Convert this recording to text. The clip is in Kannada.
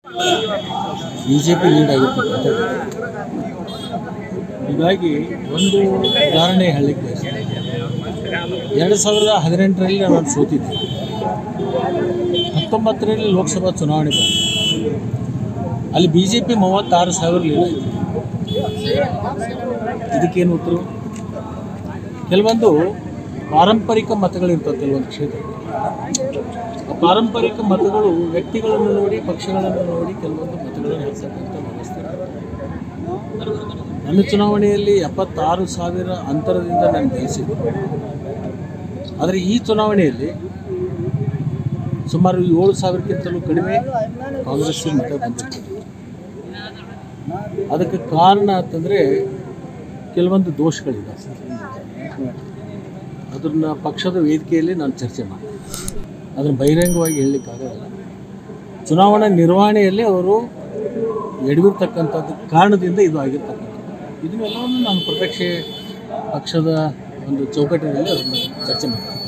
ಬಿ ಜೆ ಪಿ ಲೀಡ್ ಆಗಿರ್ತಕ್ಕಂಥದ್ದು ಹೀಗಾಗಿ ಒಂದು ಉದಾಹರಣೆ ಹೇಳಲಿಕ್ಕೆ ಬಯಸ್ತೀನಿ ಎರಡು ಸಾವಿರದ ಹದಿನೆಂಟರಲ್ಲಿ ನಾನು ಸೋತಿದ್ದೆ ಹತ್ತೊಂಬತ್ತರಲ್ಲಿ ಲೋಕಸಭಾ ಚುನಾವಣೆ ಬಂತು ಅಲ್ಲಿ ಬಿ ಜೆ ಪಿ ಮೂವತ್ತಾರು ಸಾವಿರ ಲೀಡ್ ಆಯಿತು ಇದಕ್ಕೇನು ಉತ್ತರ ಕೆಲವೊಂದು ಪಾರಂಪರಿಕ ಮತಗಳಿರ್ತವೆ ಕೆಲವೊಂದು ಕ್ಷೇತ್ರ ಆ ಪಾರಂಪರಿಕ ಮತಗಳು ವ್ಯಕ್ತಿಗಳನ್ನು ನೋಡಿ ಪಕ್ಷಗಳನ್ನು ನೋಡಿ ಕೆಲವೊಂದು ಮತಗಳನ್ನು ಹಾಕ್ತಕ್ಕಂಥ ವ್ಯವಸ್ಥೆ ನನ್ನ ಚುನಾವಣೆಯಲ್ಲಿ ಎಪ್ಪತ್ತಾರು ಸಾವಿರ ಅಂತರದಿಂದ ನಾನು ಗೆಲ್ಲಿಸಿದ್ದೆ ಆದರೆ ಈ ಚುನಾವಣೆಯಲ್ಲಿ ಸುಮಾರು ಏಳು ಸಾವಿರಕ್ಕಿಂತಲೂ ಕಡಿಮೆ ಕಾಂಗ್ರೆಸ್ಸಿಗೆ ಮತ ಬಂದಿರ್ತದೆ ಅದಕ್ಕೆ ಕಾರಣ ಅಂತಂದರೆ ಕೆಲವೊಂದು ದೋಷಗಳಿದೆ ಅದನ್ನ ಪಕ್ಷದ ವೇದಿಕೆಯಲ್ಲಿ ನಾನು ಚರ್ಚೆ ಮಾಡ್ತೀನಿ ಅದನ್ನು ಬಹಿರಂಗವಾಗಿ ಹೇಳಲಿಕ್ಕಾಗಲ್ಲ ಚುನಾವಣಾ ನಿರ್ವಹಣೆಯಲ್ಲಿ ಅವರು ಎಡವಿರ್ತಕ್ಕಂಥದ್ದು ಕಾರಣದಿಂದ ಇದು ಆಗಿರ್ತಕ್ಕಂಥದ್ದು ಇದನ್ನೆಲ್ಲವನ್ನು ನಾನು ಪ್ರತ್ಯಕ್ಷ ಪಕ್ಷದ ಒಂದು ಚೌಕಟ್ಟಿನಲ್ಲಿ ಅದನ್ನು ಚರ್ಚೆ ಮಾಡ್ತೀನಿ